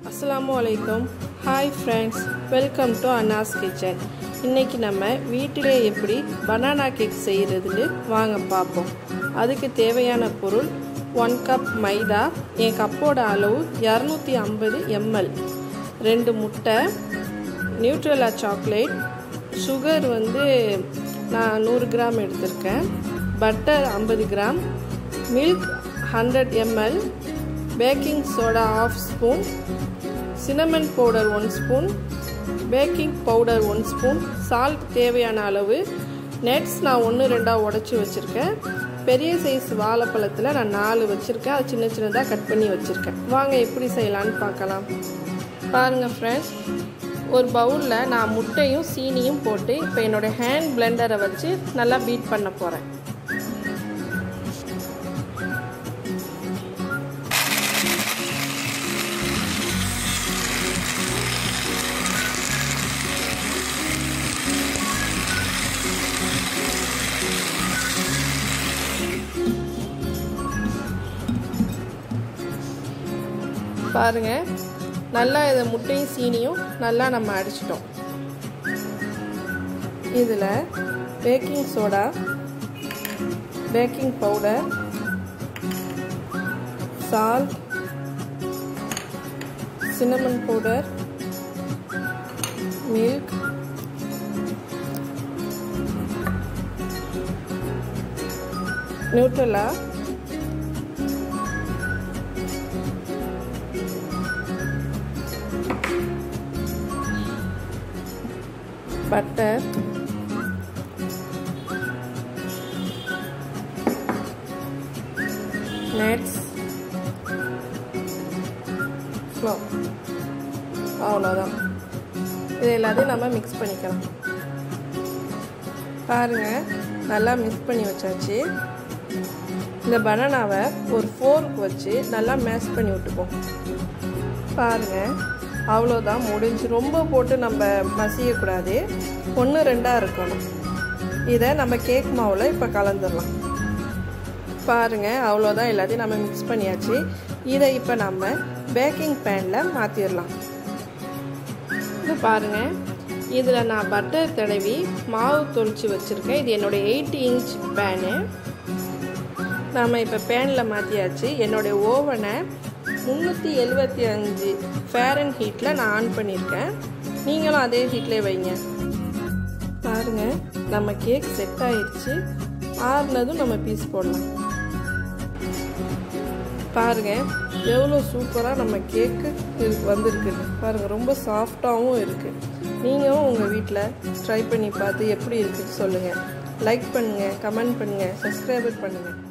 அஸ்ஸலாமு அலைக்கும் hi friends welcome to Anna's kitchen இன்றைக்கி நம்ம வீட்டிலே எப்படி பனானா கேக் செய்கிறதுன்னு வாங்க பார்ப்போம் அதுக்கு தேவையான பொருள் ஒன் கப் மைதா என் கப்போட அளவு இரநூத்தி ஐம்பது எம்எல் ரெண்டு முட்டை நியூட்ரலா சாக்லேட் சுகர் வந்து நான் நூறு கிராம் எடுத்திருக்கேன் பட்டர் ஐம்பது gram milk hundred ML baking soda half spoon cinnamon powder one spoon baking powder one spoon salt தேவையான அளவு நெட்ஸ் நான் ஒன்று ரெண்டாக உடச்சி வச்சுருக்கேன் பெரிய சைஸ் வாழைப்பழத்தில் நான் நாலு வச்சுருக்கேன் அது சின்ன சின்னதாக கட் பண்ணி வச்சுருக்கேன் வாங்க எப்படி செய்யலான்னு பார்க்கலாம் பாருங்கள் ஃப்ரெண்ட்ஸ் ஒரு பவுலில் நான் முட்டையும் சீனியும் போட்டு இப்போ என்னோடய ஹேண்ட் பிளெண்டரை வச்சு நல்லா பீட் பண்ண போகிறேன் பாருங்க நல்லா இதை முட்டையும் சீனியும் நல்லா நம்ம அடிச்சிட்டோம் இதில் baking soda baking powder salt cinnamon powder milk நியூட்ரலா பட்டர் நட்ஸ் ஃப்ளோ அவ்வளோதான் இது எல்லாத்தையும் நம்ம மிக்ஸ் பண்ணிக்கலாம் பாருங்கள் நல்லா மிக்ஸ் பண்ணி வச்சாச்சு இந்த பனானாவை ஒரு ஃபோர்க் வச்சு நல்லா மேஷ் பண்ணி விட்டுப்போம் பாருங்கள் அவ்வளோதான் முடிஞ்சு ரொம்ப போட்டு நம்ம மசியக்கூடாது ஒன்று ரெண்டாக இருக்கணும் இதை நம்ம கேக் மாவில் இப்போ கலந்துடலாம் பாருங்கள் அவ்வளோதான் எல்லாத்தையும் நம்ம மிக்ஸ் பண்ணியாச்சு இதை இப்போ நம்ம பேக்கிங் பேனில் மாற்றிடலாம் இது பாருங்கள் இதில் நான் பட்டர் தடவி மாவு தொளிச்சு வச்சுருக்கேன் இது என்னுடைய எயிட் இன்ச் பேனு நாம் இப்போ பேனில் மாற்றியாச்சு என்னுடைய ஓவனை முந்நூற்றி எழுபத்தி அஞ்சு ஃபேரன் ஹீட்டில் நான் ஆன் பண்ணியிருக்கேன் நீங்களும் அதே ஹீட்லேயே வைங்க பாருங்கள் நம்ம கேக் செட் ஆயிடுச்சு ஆறுனதும் நம்ம பீஸ் போடலாம் பாருங்கள் எவ்வளோ சூப்பராக நம்ம கேக்கு வந்திருக்கு பாருங்கள் ரொம்ப சாஃப்டாகவும் இருக்குது நீங்களும் உங்கள் வீட்டில் ட்ரை பண்ணி பார்த்து எப்படி இருக்குன்னு சொல்லுங்கள் லைக் பண்ணுங்கள் கமெண்ட் பண்ணுங்கள் சப்ஸ்கிரைபர் பண்ணுங்கள்